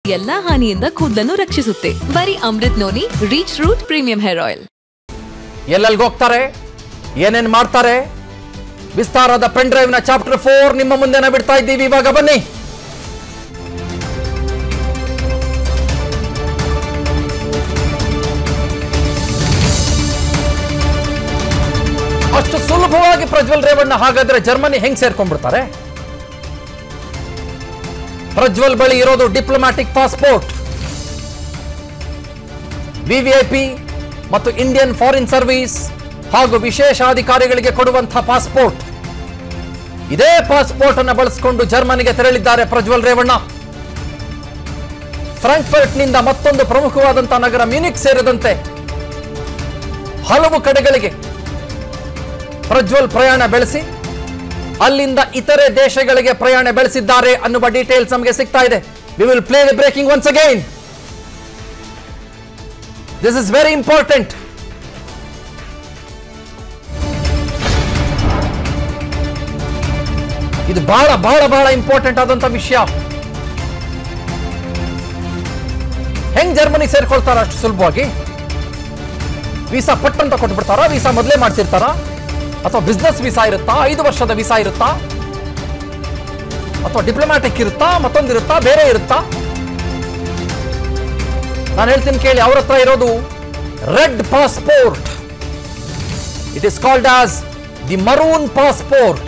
ಎಲ್ಲಾ ಹಾನಿಯಿಂದ ಕೂದಲನ್ನು ರಕ್ಷಿಸುತ್ತೆ ಬರೀ Amrut Noni reach root premium hair oil ಎಲ್ಲೆಲ್ಗೆ ಹೋಗ್ತಾರೆ ಏನೇನ್ ಮಾಡ್ತಾರೆ ವಿಸ್ತಾರದ ಪೆನ್ ಡ್ರೈವ್ ನ ಚಾಪ್ಟರ್ ಫೋರ್ ನಿಮ್ಮ ಮುಂದೆನೆ ಬಿಡ್ತಾ ಇದ್ದೀವಿ ಇವಾಗ ಬನ್ನಿ ಅಷ್ಟು ಸುಲಭವಾಗಿ ಪ್ರಜ್ವಲ್ ರೇವಣ್ಣ ಹಾಗಾದ್ರೆ ಜರ್ಮನಿ ಹೆಂಗ್ ಸೇರ್ಕೊಂಡ್ಬಿಡ್ತಾರೆ ಪ್ರಜ್ವಲ್ ಬಳಿ ಇರೋದು ಡಿಪ್ಲೊಮ್ಯಾಟಿಕ್ ಪಾಸ್ಪೋರ್ಟ್ ವಿವಿಐಪಿ ಮತ್ತು ಇಂಡಿಯನ್ ಫಾರಿನ್ ಸರ್ವಿಸ್ ಹಾಗೂ ವಿಶೇಷಾಧಿಕಾರಿಗಳಿಗೆ ಕೊಡುವಂತಹ ಪಾಸ್ಪೋರ್ಟ್ ಇದೇ ಪಾಸ್ಪೋರ್ಟ್ ಅನ್ನು ಬಳಸಿಕೊಂಡು ಜರ್ಮನಿಗೆ ತೆರಳಿದ್ದಾರೆ ಪ್ರಜ್ವಲ್ ರೇವಣ್ಣ ಫ್ರಾಂಕ್ಫರ್ಟ್ ನಿಂದ ಮತ್ತೊಂದು ಪ್ರಮುಖವಾದಂತಹ ನಗರ ಮ್ಯೂನಿಕ್ ಸೇರಿದಂತೆ ಹಲವು ಕಡೆಗಳಿಗೆ ಪ್ರಜ್ವಲ್ ಪ್ರಯಾಣ ಬೆಳೆಸಿ ಅಲ್ಲಿಂದ ಇತರೆ ದೇಶಗಳಿಗೆ ಪ್ರಯಾಣ ಬೆಳೆಸಿದ್ದಾರೆ ಅನ್ನುವ ಡೀಟೇಲ್ಸ್ ನಮಗೆ ಸಿಗ್ತಾ ಇದೆ we will play the breaking once again this is very important ಇದು ಬಹಳ ಬಹಳ ಬಹಳ ಇಂಪಾರ್ಟೆಂಟ್ ಆದಂತ ವಿಷಯ ಹೆಂಗ್ ಜರ್ಮನಿ ಸೇರ್ಕೊಳ್ತಾರ ಅಷ್ಟು ಸುಲಭವಾಗಿ ವೀಸಾ ಪಟ್ ಅಂತ ಕೊಟ್ಬಿಡ್ತಾರ ವೀಸಾ ಮೊದಲೇ ಮಾಡ್ಸಿರ್ತಾರ ಅಥವಾ ಬಿಸ್ನೆಸ್ ವೀಸಾ ಇರುತ್ತಾ ಐದು ವರ್ಷದ ವೀಸಾ ಇರುತ್ತಾ ಅಥವಾ ಡಿಪ್ಲೊಮ್ಯಾಟಿಕ್ ಇರುತ್ತಾ ಮತ್ತೊಂದಿರುತ್ತಾ ಬೇರೆ ಇರುತ್ತಾ ನಾನು ಹೇಳ್ತೀನಿ ಕೇಳಿ ಅವ್ರ ಹತ್ರ ಇರೋದು red passport it is called as the maroon passport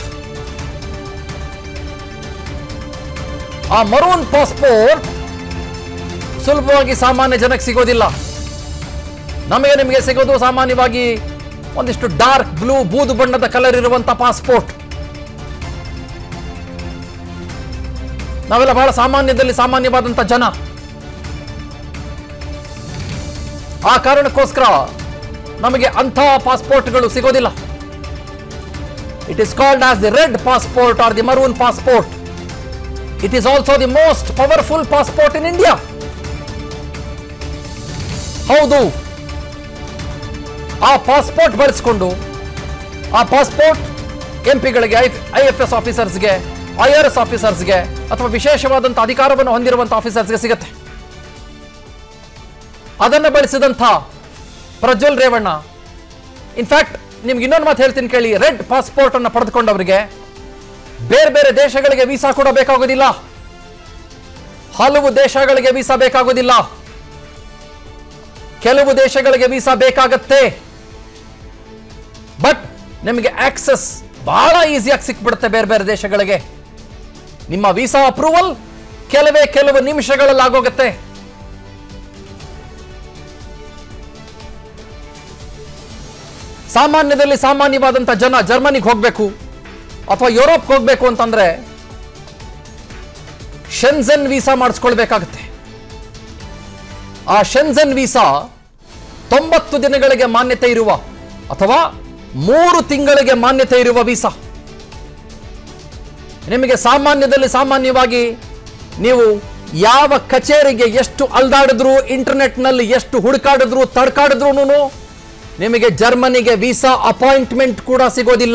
ಆ ಮರೂನ್ ಪಾಸ್ಪೋರ್ಟ್ ಸುಲಭವಾಗಿ ಸಾಮಾನ್ಯ ಜನಕ್ಕೆ ಸಿಗೋದಿಲ್ಲ ನಮಗೆ ನಿಮಗೆ ಸಿಗೋದು ಸಾಮಾನ್ಯವಾಗಿ ಒಂದಿಷ್ಟು ಡಾರ್ಕ್ ಬ್ಲೂ ಬೂದು ಬಣ್ಣದ ಕಲರ್ ಇರುವಂತ ಪಾಸ್ಪೋರ್ಟ್ ನಾವೆಲ್ಲ ಬಹಳ ಸಾಮಾನ್ಯದಲ್ಲಿ ಸಾಮಾನ್ಯವಾದಂತ ಜನ ಆ ಕಾರಣಕ್ಕೋಸ್ಕರ ನಮಗೆ ಅಂಥ ಪಾಸ್ಪೋರ್ಟ್ಗಳು ಸಿಗೋದಿಲ್ಲ it is called as the red passport or the maroon passport it is also the most powerful passport in India ಹೌದು ಆ ಪಾಸ್ಪೋರ್ಟ್ ಬಳಸಿಕೊಂಡು ಆ ಪಾಸ್ಪೋರ್ಟ್ ಎಂ ಪಿಗಳಿಗೆ ಐ ಎಫ್ ಎಸ್ ಆಫೀಸರ್ಸ್ಗೆ ಐ ಆರ್ ಎಸ್ ಆಫೀಸರ್ಸ್ಗೆ ಅಥವಾ ವಿಶೇಷವಾದಂಥ ಅಧಿಕಾರವನ್ನು ಹೊಂದಿರುವಂಥ ಆಫೀಸರ್ಸ್ಗೆ ಸಿಗುತ್ತೆ ಅದನ್ನು ಬಳಸಿದಂಥ ಪ್ರಜ್ವಲ್ ರೇವಣ್ಣ ಇನ್ಫ್ಯಾಕ್ಟ್ ನಿಮ್ಗೆ ಇನ್ನೊಂದು ಮಾತು ಹೇಳ್ತೀನಿ ಕೇಳಿ ರೆಡ್ ಪಾಸ್ಪೋರ್ಟ್ ಅನ್ನು ಪಡೆದುಕೊಂಡವರಿಗೆ ಬೇರೆ ಬೇರೆ ದೇಶಗಳಿಗೆ ವೀಸಾ ಕೂಡ ಬೇಕಾಗೋದಿಲ್ಲ ಹಲವು ದೇಶಗಳಿಗೆ ವೀಸಾ ಬೇಕಾಗೋದಿಲ್ಲ ಕೆಲವು ದೇಶಗಳಿಗೆ ವೀಸಾ ಬೇಕಾಗತ್ತೆ ಬಟ್ ನಿಮಗೆ ಆಕ್ಸೆಸ್ ಬಹಳ ಈಸಿಯಾಗಿ ಸಿಕ್ಬಿಡುತ್ತೆ ಬೇರೆ ಬೇರೆ ದೇಶಗಳಿಗೆ ನಿಮ್ಮ ವೀಸಾ ಅಪ್ರೂವಲ್ ಕೆಲವೇ ಕೆಲವು ನಿಮಿಷಗಳಲ್ಲಿ ಆಗೋಗುತ್ತೆ ಸಾಮಾನ್ಯದಲ್ಲಿ ಸಾಮಾನ್ಯವಾದಂಥ ಜನ ಜರ್ಮನಿಗೆ ಹೋಗಬೇಕು ಅಥವಾ ಯುರೋಪ್ಗೆ ಹೋಗಬೇಕು ಅಂತಂದ್ರೆ ಶೆನ್ಸನ್ ವೀಸಾ ಮಾಡಿಸ್ಕೊಳ್ಬೇಕಾಗತ್ತೆ ಆ ಶೆನ್ಸನ್ ವೀಸಾ ತೊಂಬತ್ತು ದಿನಗಳಿಗೆ ಮಾನ್ಯತೆ ಇರುವ ಅಥವಾ ಮೂರು ತಿಂಗಳಿಗೆ ಮಾನ್ಯತೆ ಇರುವ ವೀಸಾ ನಿಮಗೆ ಸಾಮಾನ್ಯದಲ್ಲಿ ಸಾಮಾನ್ಯವಾಗಿ ನೀವು ಯಾವ ಕಚೇರಿಗೆ ಎಷ್ಟು ಅಲ್ದಾಡಿದ್ರು ಇಂಟರ್ನೆಟ್ನಲ್ಲಿ ಎಷ್ಟು ಹುಡುಕಾಡಿದ್ರು ತಡ್ಕಾಡಿದ್ರು ನಿಮಗೆ ಜರ್ಮನಿಗೆ ವೀಸಾ ಅಪಾಯಿಂಟ್ಮೆಂಟ್ ಕೂಡ ಸಿಗೋದಿಲ್ಲ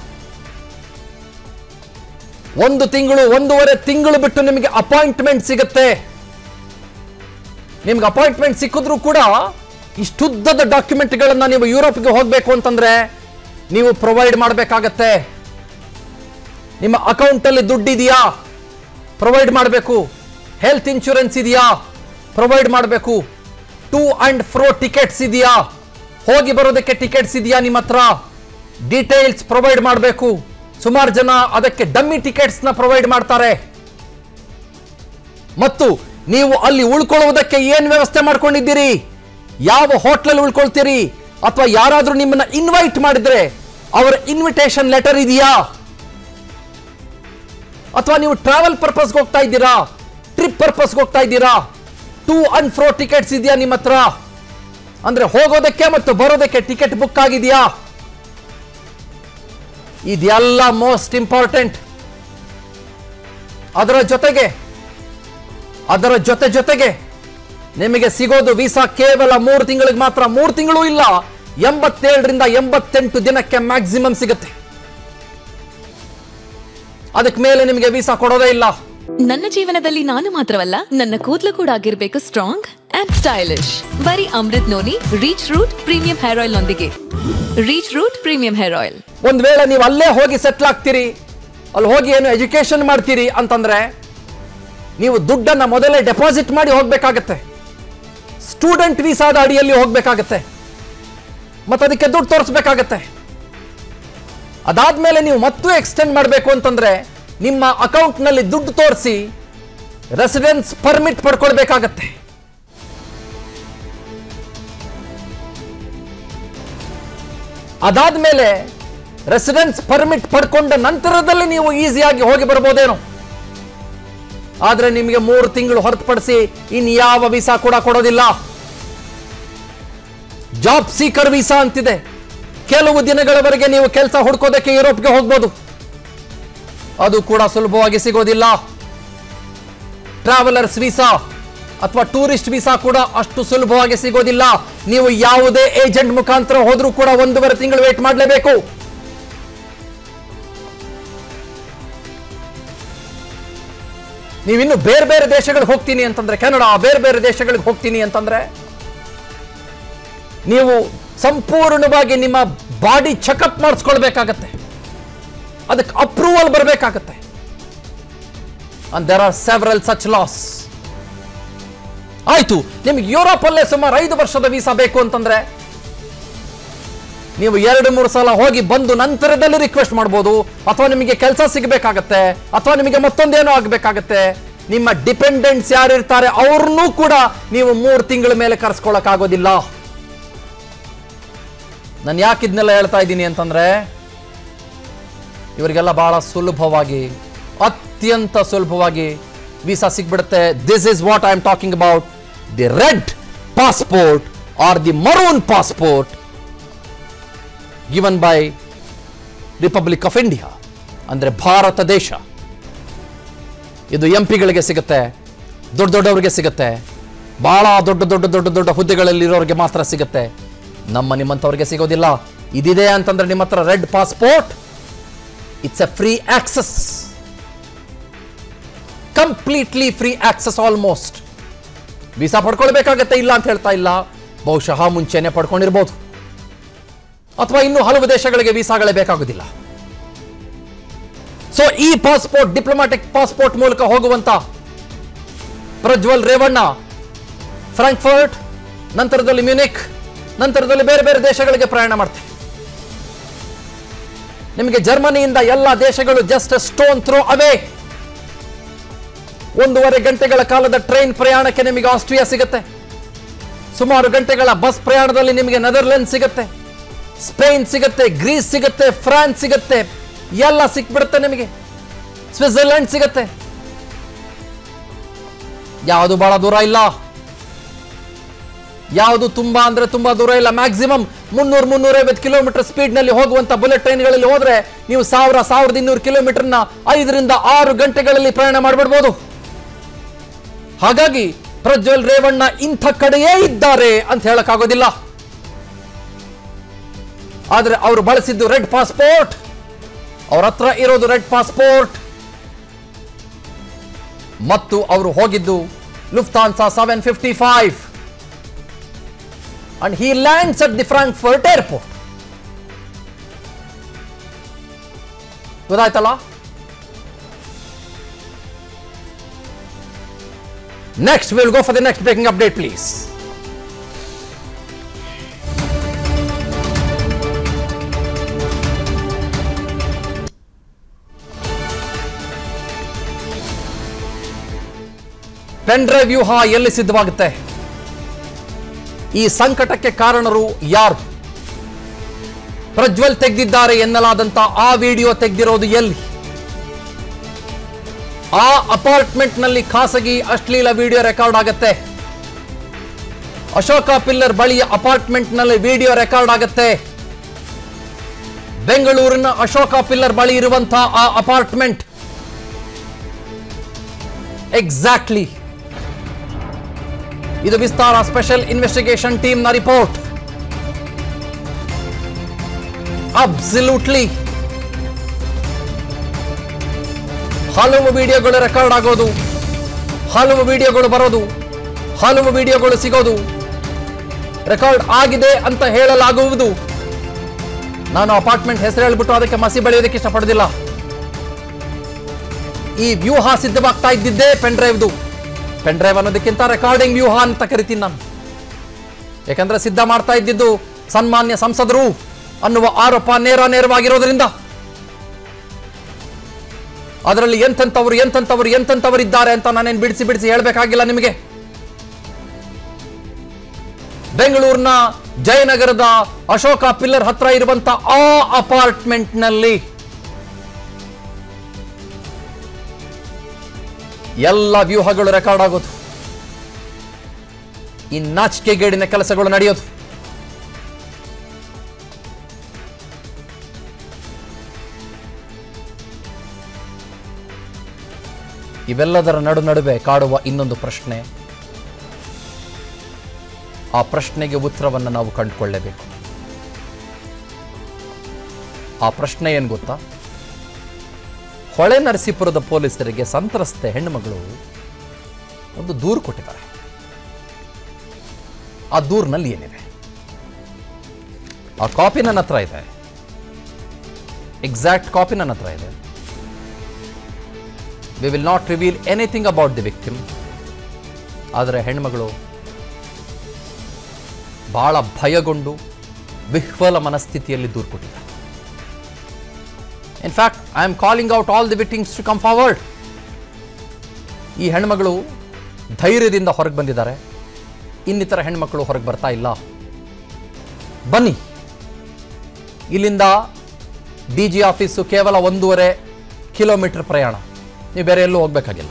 ಒಂದು ತಿಂಗಳು ಒಂದೂವರೆ ತಿಂಗಳು ಬಿಟ್ಟು ನಿಮಗೆ ಅಪಾಯಿಂಟ್ಮೆಂಟ್ ಸಿಗುತ್ತೆ ನಿಮ್ಗೆ ಅಪಾಯಿಂಟ್ಮೆಂಟ್ ಸಿಕ್ಕಿದ್ರು ಕೂಡ ಇಷ್ಟುದ್ದದ ಡಾಕ್ಯುಮೆಂಟ್ಗಳನ್ನ ನೀವು ಯುರೋಪ್ಗೆ ಹೋಗಬೇಕು ಅಂತಂದ್ರೆ ನೀವು ಪ್ರೊವೈಡ್ ಮಾಡಬೇಕಾಗತ್ತೆ ನಿಮ್ಮ ಅಕೌಂಟಲ್ಲಿ ದುಡ್ಡಿದೆಯಾ ಪ್ರೊವೈಡ್ ಮಾಡಬೇಕು ಹೆಲ್ತ್ ಇನ್ಶೂರೆನ್ಸ್ ಇದೆಯಾ ಪ್ರೊವೈಡ್ ಮಾಡಬೇಕು ಟೂ ಅಂಡ್ ಫ್ರೋ ಟಿಕೆಟ್ಸ್ ಇದೆಯಾ ಹೋಗಿ ಬರೋದಕ್ಕೆ ಟಿಕೆಟ್ಸ್ ಇದೆಯಾ ನಿಮ್ಮ ಹತ್ರ ಡೀಟೇಲ್ಸ್ ಪ್ರೊವೈಡ್ ಮಾಡಬೇಕು ಸುಮಾರು ಜನ ಅದಕ್ಕೆ ಡಮ್ಮಿ ಟಿಕೆಟ್ಸ್ನ ಪ್ರೊವೈಡ್ ಮಾಡ್ತಾರೆ ಮತ್ತು ನೀವು ಅಲ್ಲಿ ಉಳ್ಕೊಳ್ಳುವುದಕ್ಕೆ ಏನು ವ್ಯವಸ್ಥೆ ಮಾಡ್ಕೊಂಡಿದ್ದೀರಿ ಯಾವ ಹೋಟ್ಲಲ್ಲಿ ಉಳ್ಕೊಳ್ತೀರಿ ಅಥವಾ ಯಾರಾದರೂ ನಿಮ್ಮನ್ನ ಇನ್ವೈಟ್ ಮಾಡಿದ್ರೆ ಅವರ ಇನ್ವಿಟೇಷನ್ ಲೆಟರ್ ಇದೆಯಾ ಅಥವಾ ನೀವು ಟ್ರಾವೆಲ್ ಪರ್ಪಸ್ಗೆ ಹೋಗ್ತಾ ಇದ್ದೀರಾ ಟ್ರಿಪ್ ಪರ್ಪಸ್ಗೆ ಹೋಗ್ತಾ ಇದ್ದೀರಾ ಟೂ ಅಂಡ್ ಫ್ರೋ ಟಿಕೆಟ್ಸ್ ಇದೆಯಾ ನಿಮ್ಮ ಹತ್ರ ಅಂದ್ರೆ ಹೋಗೋದಕ್ಕೆ ಮತ್ತು ಬರೋದಕ್ಕೆ ಟಿಕೆಟ್ ಬುಕ್ ಆಗಿದೆಯಾ ಇದೆಲ್ಲ ಮೋಸ್ಟ್ ಇಂಪಾರ್ಟೆಂಟ್ ಅದರ ಜೊತೆಗೆ ಅದರ ಜೊತೆ ಜೊತೆಗೆ ನಿಮಗೆ ಸಿಗೋದು ವೀಸಾ ಕೇವಲ ಮೂರು ತಿಂಗಳಿಗೆ ಮಾತ್ರ ಮೂರು ತಿಂಗಳು ಇಲ್ಲ ಎಂಬತ್ತೇಳರಿಂದ ಎಂಬತ್ತೆಂಟು ದಿನಕ್ಕೆ ಮ್ಯಾಕ್ಸಿಮಮ್ ಸಿಗುತ್ತೆ ಅದಕ್ಕೆ ಮೇಲೆ ನಿಮಗೆ ವೀಸಾ ಕೊಡೋದೇ ಇಲ್ಲ ನನ್ನ ಜೀವನದಲ್ಲಿ ನಾನು ಮಾತ್ರವಲ್ಲ ನನ್ನ ಕೂದಲು ಕೂಡ ಆಗಿರ್ಬೇಕು ಸ್ಟ್ರಾಂಗ್ ಅಂಡ್ ಸ್ಟೈಲಿಶ್ ಬರೀ Amrut Noni reach root premium hair oil ನೊಂದಿಗೆ reach root premium hair oil ಒಂದ್ ವೇಳೆ ನೀವು ಅಲ್ಲೇ ಹೋಗಿ ಸೆಟ್ಲ್ ಆಗ್ತೀರಿ ಅಲ್ಲಿ ಹೋಗಿ ಏನು ಎಜುಕೇಶನ್ ಮಾಡ್ತೀರಿ ಅಂತಂದ್ರೆ ನೀವು ದುಡ್ಡನ್ನ ಮೊದಲೇ ಡೆಪಾಸಿಟ್ ಮಾಡಿ ಹೋಗ್ಬೇಕಾಗತ್ತೆ ಸ್ಟೂಡೆಂಟ್ ವೀಸಾದ ಅಡಿಯಲ್ಲಿ ಹೋಗ್ಬೇಕಾಗತ್ತೆ ಮತ್ತೆ ಅದಕ್ಕೆ ದುಡ್ಡು ತೋರಿಸ್ಬೇಕಾಗತ್ತೆ ಅದಾದ್ಮೇಲೆ ನೀವು ಮತ್ತೆ ಎಕ್ಸ್ಟೆಂಡ್ ಮಾಡಬೇಕು ಅಂತಂದ್ರೆ ನಿಮ್ಮ ಅಕೌಂಟ್ನಲ್ಲಿ ದುಡ್ಡು ತೋರಿಸಿ ರೆಸಿಡೆನ್ಸ್ ಪರ್ಮಿಟ್ ಪಡ್ಕೊಳ್ಬೇಕಾಗತ್ತೆ ಅದಾದ್ಮೇಲೆ ರೆಸಿಡೆನ್ಸ್ ಪರ್ಮಿಟ್ ಪಡ್ಕೊಂಡ ನಂತರದಲ್ಲಿ ನೀವು ಈಸಿಯಾಗಿ ಹೋಗಿ ಬರ್ಬೋದೇನೋ ಆದ್ರೆ ನಿಮಗೆ ಮೂರು ತಿಂಗಳು ಹೊರತುಪಡಿಸಿ ಇನ್ಯಾವ ವೀಸಾ ಕೂಡ ಕೊಡೋದಿಲ್ಲ ಜಾಬ್ ಸೀಕರ್ ವೀಸಾ ಅಂತಿದೆ ಕೆಲವು ದಿನಗಳವರೆಗೆ ನೀವು ಕೆಲಸ ಹುಡ್ಕೋದಕ್ಕೆ ಯುರೋಪ್ಗೆ ಹೋಗ್ಬೋದು ಅದು ಕೂಡ ಸುಲಭವಾಗಿ ಸಿಗೋದಿಲ್ಲ ಟ್ರಾವೆಲರ್ಸ್ ವೀಸಾ ಅಥವಾ ಟೂರಿಸ್ಟ್ ವೀಸಾ ಕೂಡ ಅಷ್ಟು ಸುಲಭವಾಗಿ ಸಿಗೋದಿಲ್ಲ ನೀವು ಯಾವುದೇ ಏಜೆಂಟ್ ಮುಖಾಂತರ ಹೋದ್ರೂ ಕೂಡ ಒಂದೂವರೆ ತಿಂಗಳು ವೇಟ್ ಮಾಡಲೇಬೇಕು ನೀವಿನ್ನು ಬೇರೆ ಬೇರೆ ದೇಶಗಳಿಗೆ ಹೋಗ್ತೀನಿ ಅಂತಂದ್ರೆ ಕೆನಡಾ ಬೇರೆ ಬೇರೆ ದೇಶಗಳಿಗೆ ಹೋಗ್ತೀನಿ ಅಂತಂದ್ರೆ ನೀವು ಸಂಪೂರ್ಣವಾಗಿ ನಿಮ್ಮ ಬಾಡಿ ಚೆಕಪ್ ಮಾಡಿಸ್ಕೊಳ್ಬೇಕಾಗತ್ತೆ ಅದಕ್ಕೆ ಅಪ್ರೂವಲ್ ಬರಬೇಕಾಗತ್ತೆ and there are several such laws ಆಯ್ತು ನಿಮ್ಗೆ ಯುರೋಪ್ ಅಲ್ಲೇ ಸುಮಾರು ಐದು ವರ್ಷದ ವೀಸಾ ಬೇಕು ಅಂತಂದ್ರೆ ನೀವು ಎರಡು ಮೂರು ಸಲ ಹೋಗಿ ಬಂದು ನಂತರದಲ್ಲಿ ರಿಕ್ವೆಸ್ಟ್ ಮಾಡ್ಬೋದು ಅಥವಾ ನಿಮಗೆ ಕೆಲಸ ಸಿಗಬೇಕಾಗತ್ತೆ ಅಥವಾ ನಿಮಗೆ ಮತ್ತೊಂದೇನೋ ಆಗಬೇಕಾಗತ್ತೆ ನಿಮ್ಮ ಡಿಪೆಂಡೆಂಟ್ಸ್ ಯಾರಿರ್ತಾರೆ ಅವ್ರನ್ನೂ ಕೂಡ ನೀವು ಮೂರು ತಿಂಗಳ ಮೇಲೆ ಕರೆಸ್ಕೊಳಕ್ಕಾಗೋದಿಲ್ಲ ನಾನು ಯಾಕೆ ಇದನ್ನೆಲ್ಲ ಹೇಳ್ತಾ ಇದ್ದೀನಿ ಅಂತಂದ್ರೆ ಇವರಿಗೆಲ್ಲ ಬಹಳ ಸುಲಭವಾಗಿ ಅತ್ಯಂತ ಸುಲಭವಾಗಿ ವೀಸಾ ಸಿಗ್ಬಿಡುತ್ತೆ this is what I am talking about the red passport or the maroon passport given by Republic of India ಅಂದ್ರೆ ಭಾರತ ದೇಶ ಇದು ಎಂ ಪಿಗಳಿಗೆ ಸಿಗುತ್ತೆ ದೊಡ್ಡ ದೊಡ್ಡವರಿಗೆ ಸಿಗುತ್ತೆ ಬಹಳ ದೊಡ್ಡ ದೊಡ್ಡ ದೊಡ್ಡ ದೊಡ್ಡ ಹುದ್ದೆಗಳಲ್ಲಿರೋರಿಗೆ ಮಾತ್ರ ಸಿಗುತ್ತೆ ನಮ್ಮ ನಿಮ್ಮಂಥವ್ರಿಗೆ ಸಿಗೋದಿಲ್ಲ ಇದಿದೆ ಅಂತಂದ್ರೆ ನಿಮ್ಮ ಹತ್ರ red passport it's a free access completely free access almost visa ಪಡ್ಕೊಳ್ಬೇಕಾಗತ್ತೆ ಇಲ್ಲ ಅಂತ ಹೇಳ್ತಾ ಇಲ್ಲ ಬಹುಶಃ ಮುಂಚೆನೆ ಪಡ್ಕೊಂಡಿರ್ಬೋದು ಅಥವಾ ಇನ್ನೂ ಹಲವು ದೇಶಗಳಿಗೆ ವೀಸಾಗಳೇ ಬೇಕಾಗುವುದಿಲ್ಲ ಸೊ ಈ ಪಾಸ್ಪೋರ್ಟ್ ಡಿಪ್ಲೊಮ್ಯಾಟಿಕ್ ಪಾಸ್ಪೋರ್ಟ್ ಮೂಲಕ ಹೋಗುವಂತ ಪ್ರಜ್ವಲ್ ರೇವಣ್ಣ ಫ್ರಾಂಕ್ಫರ್ಟ್ ನಂತರದಲ್ಲಿ ಮ್ಯೂನಿಕ್ ನಂತರದಲ್ಲಿ ಬೇರೆ ಬೇರೆ ದೇಶಗಳಿಗೆ ಪ್ರಯಾಣ ಮಾಡ್ತಾರೆ ನಿಮಗೆ ಜರ್ಮನಿಯಿಂದ ಎಲ್ಲ ದೇಶಗಳು ಜಸ್ಟ್ ಸ್ಟೋನ್ ಥ್ರೋ ಅವೇ ಒಂದೂವರೆ ಗಂಟೆಗಳ ಕಾಲದ ಟ್ರೈನ್ ಪ್ರಯಾಣಕ್ಕೆ ನಿಮಗೆ ಆಸ್ಟ್ರಿಯಾ ಸಿಗುತ್ತೆ ಸುಮಾರು ಗಂಟೆಗಳ ಬಸ್ ಪ್ರಯಾಣದಲ್ಲಿ ನಿಮಗೆ ನೆದರ್ಲೆಂಡ್ ಸಿಗುತ್ತೆ ಸ್ಪೇನ್ ಸಿಗುತ್ತೆ ಗ್ರೀಸ್ ಸಿಗುತ್ತೆ ಫ್ರಾನ್ಸ್ ಸಿಗುತ್ತೆ ಎಲ್ಲ ಸಿಕ್ಬಿಡುತ್ತೆ ನಿಮಗೆ ಸ್ವಿಟ್ಜರ್ಲೆಂಡ್ ಸಿಗುತ್ತೆ ಯಾವುದು ಬಹಳ ದೂರ ಇಲ್ಲ ಯಾವುದು ತುಂಬಾ ಅಂದ್ರೆ ತುಂಬಾ ದೂರ ಇಲ್ಲ ಮ್ಯಾಕ್ಸಿಮಮ್ ಮುನ್ನೂರು ಮುನ್ನೂರೈವತ್ತು ಕಿಲೋಮೀಟರ್ ಸ್ಪೀಡ್ ನಲ್ಲಿ ಹೋಗುವಂತ ಬುಲೆಟ್ ಟ್ರೈನ್ಗಳಲ್ಲಿ ಹೋದ್ರೆ ನೀವು ಸಾವಿರ ಸಾವಿರದ ಇನ್ನೂರು ಕಿಲೋಮೀಟರ್ನ ಐದರಿಂದ ಆರು ಗಂಟೆಗಳಲ್ಲಿ ಪ್ರಯಾಣ ಮಾಡಿಬಿಡ್ಬೋದು ಹಾಗಾಗಿ ಪ್ರಜ್ವಲ್ ರೇವಣ್ಣ ಇಂಥ ಕಡೆಯೇ ಇದ್ದಾರೆ ಅಂತ ಹೇಳಕ್ಕಾಗೋದಿಲ್ಲ ಆದ್ರೆ ಅವರು ಬಳಸಿದ್ದು ರೆಡ್ ಪಾಸ್ಪೋರ್ಟ್ ಅವ್ರ ಹತ್ರ ಇರೋದು ರೆಡ್ ಪಾಸ್ಪೋರ್ಟ್ ಮತ್ತು ಅವರು ಹೋಗಿದ್ದು Lufthansa seven fifty five and he lands at the Frankfurt airport ಗೊತ್ತಾಯ್ತಲ್ಲ next will go for the next breaking update please pen drive ವ್ಯೂಹ ಎಲ್ಲಿ ಸಿದ್ಧವಾಗುತ್ತೆ ಈ ಸಂಕಟಕ್ಕೆ ಕಾರಣರು ಯಾರು ಪ್ರಜ್ವಲ್ ತೆಗೆದಿದ್ದಾರೆ ಎನ್ನಲಾದಂತ ಆ ವಿಡಿಯೋ ತೆಗೆದಿರೋದು ಎಲ್ಲಿ ಆ ಅಪಾರ್ಟ್ಮೆಂಟ್ ನಲ್ಲಿ ಖಾಸಗಿ ಅಶ್ಲೀಲ ವಿಡಿಯೋ ರೆಕಾರ್ಡ್ ಆಗತ್ತೆ ಅಶೋಕ ಪಿಲ್ಲರ್ ಬಳಿಯ ಅಪಾರ್ಟ್ಮೆಂಟ್ ನಲ್ಲಿ ವಿಡಿಯೋ ರೆಕಾರ್ಡ್ ಆಗತ್ತೆ ಬೆಂಗಳೂರಿನ ಅಶೋಕ ಪಿಲ್ಲರ್ ಬಳಿ ಇರುವಂತಹ ಆ ಅಪಾರ್ಟ್ಮೆಂಟ್ ಎಕ್ಸಾಕ್ಟ್ಲಿ ಇದು ವಿಸ್ತಾರ ಸ್ಪೆಷಲ್ ಇನ್ವೆಸ್ಟಿಗೇಷನ್ ಟೀಮ್ ನ ರಿಪೋರ್ಟ್ ಅಬ್ಸಲ್ಯೂಟ್ಲಿ ಹಲವು ವಿಡಿಯೋಗಳು ರೆಕಾರ್ಡ್ ಆಗೋದು ಹಲವು ವಿಡಿಯೋಗಳು ಬರೋದು ಹಲವು ವಿಡಿಯೋಗಳು ಸಿಗೋದು ರೆಕಾರ್ಡ್ ಆಗಿದೆ ಅಂತ ಹೇಳಲಾಗುವುದು ನಾನು ಅಪಾರ್ಟ್ಮೆಂಟ್ ಹೆಸರು ಹೇಳ್ಬಿಟ್ಟು ಅದಕ್ಕೆ ಮಸಿ ಬೆಳೆಯೋದಕ್ಕೆ ಇಷ್ಟಪಡೋದಿಲ್ಲ ಈ ವ್ಯೂಹ ಸಿದ್ಧವಾಗ್ತಾ ಇದ್ದಿದ್ದೇ ಪೆನ್ ಡ್ರೈವ್ದು ಪೆನ್ ಡ್ರೈವ್ ಅನ್ನೋದಕ್ಕಿಂತ ರೆಕಾರ್ಡಿಂಗ್ ವ್ಯೂಹ ಅಂತ ಕರಿತೀನಿ ನಾನು ಯಾಕಂದ್ರೆ ಸಿದ್ಧ ಮಾಡ್ತಾ ಇದ್ದಿದ್ದು ಸನ್ಮಾನ್ಯ ಸಂಸದರು ಅನ್ನುವ ಆರೋಪ ನೇರ ನೇರವಾಗಿರೋದ್ರಿಂದ ಅದರಲ್ಲಿ ಎಂತೆಂಥವ್ರು ಎಂತೆಂಥವ್ರು ಎಂತೆಂಥವ್ರು ಇದ್ದಾರೆ ಅಂತ ನಾನೇನು ಬಿಡಿಸಿ ಬಿಡಿಸಿ ಹೇಳಬೇಕಾಗಿಲ್ಲ ನಿಮಗೆ ಬೆಂಗಳೂರಿನ ಜಯನಗರದ ಅಶೋಕ ಪಿಲ್ಲರ್ ಹತ್ರ ಇರುವಂತ ಆ ಅಪಾರ್ಟ್ಮೆಂಟ್ನಲ್ಲಿ ಎಲ್ಲ ವ್ಯೂಹಗಳು ರೆಕಾರ್ಡ್ ಆಗೋದು ಈ ನಾಚಿಕೆಗೇಡಿನ ಕೆಲಸಗಳು ನಡೆಯೋದು ಇವೆಲ್ಲದರ ನಡು ನಡುವೆ ಕಾಡುವ ಇನ್ನೊಂದು ಪ್ರಶ್ನೆ ಆ ಪ್ರಶ್ನೆಗೆ ಉತ್ತರವನ್ನು ನಾವು ಕಂಡುಕೊಳ್ಳಲೇಬೇಕು ಆ ಪ್ರಶ್ನೆ ಏನು ಗೊತ್ತಾ ಹೊಳೆ ನರಸೀಪುರದ ಪೊಲೀಸರಿಗೆ ಸಂತ್ರಸ್ತೆ ಹೆಣ್ಣುಮಗಳು ಒಂದು ದೂರು ಕೊಟ್ಟಿದ್ದಾರೆ ಆ ದೂರಿನಲ್ಲಿ ಏನಿದೆ ಆ ಕಾಪಿ ನನ್ನ ಹತ್ರ ಇದೆ ಎಕ್ಸಾಕ್ಟ್ ಕಾಪಿ ನನ್ನ ಹತ್ರ ಇದೆ we will not reveal anything about the victim ಆದರೆ ಹೆಣ್ಮಗಳು ಬಹಳ ಭಯಗೊಂಡು ವಿಹ್ವಲ ಮನಸ್ಥಿತಿಯಲ್ಲಿ ದೂರು ಕೊಟ್ಟಿದ್ದಾರೆ in fact I am calling out all the victims to come forward ಈ ಹೆಣ್ಮಗಳು ಧೈರ್ಯದಿಂದ ಹೊರಗೆ ಬಂದಿದ್ದಾರೆ ಇನ್ನಿತರ ಹೆಣ್ಮಕ್ಳು ಹೊರಗೆ ಬರ್ತಾ ಇಲ್ಲ ಬನ್ನಿ ಇಲ್ಲಿಂದ ಡಿ ಜಿ ಆಫೀಸು ಕೇವಲ ಒಂದೂವರೆ ಕಿಲೋಮೀಟರ್ ಪ್ರಯಾಣ ನೀವು ಬೇರೆ ಎಲ್ಲೂ ಹೋಗಬೇಕಾಗಿಲ್ಲ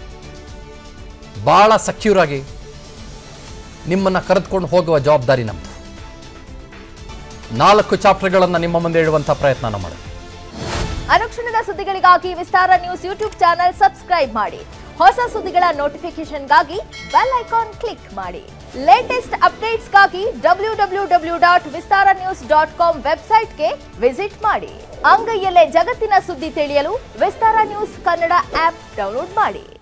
ಭಾಳ ಸೆಕ್ಯೂರ್ ಆಗಿ ನಿಮ್ಮನ್ನು ಕರೆದುಕೊಂಡು ಹೋಗುವ ಜವಾಬ್ದಾರಿ ನಮ್ಮದು ನಾಲ್ಕು ಚಾಪ್ಟರ್ಗಳನ್ನು ನಿಮ್ಮ ಮುಂದೆ ಇಡುವಂಥ ಪ್ರಯತ್ನ ನಾವು ಮಾಡಿದ್ವಿ ಅನುಕ್ಷಣದ ಸುದ್ದಿಗಳಿಗಾಗಿ Vistara news YouTube channel subscribe ಮಾಡಿ ಹೊಸ ಸುದ್ದಿಗಳ ನೋಟಿಫಿಕೇಶನ್ಗಾಗಿ ಬೆಲ್ ಐಕಾನ್ ಕ್ಲಿಕ್ ಮಾಡಿ ಲೇಟೆಸ್ಟ್ ಅಪ್ಡೇಟ್ಸ್ಗಾಗಿ W W W dot Vistara news dot com ವೆಬ್ಸೈಟ್ಗೆ ವಿಸಿಟ್ ಮಾಡಿ ಅಂಗೈಯಲ್ಲೇ ಜಗತ್ತಿನ ಸುದ್ದಿ ತಿಳಿಯಲು Vistara news Kannada app download ಮಾಡಿ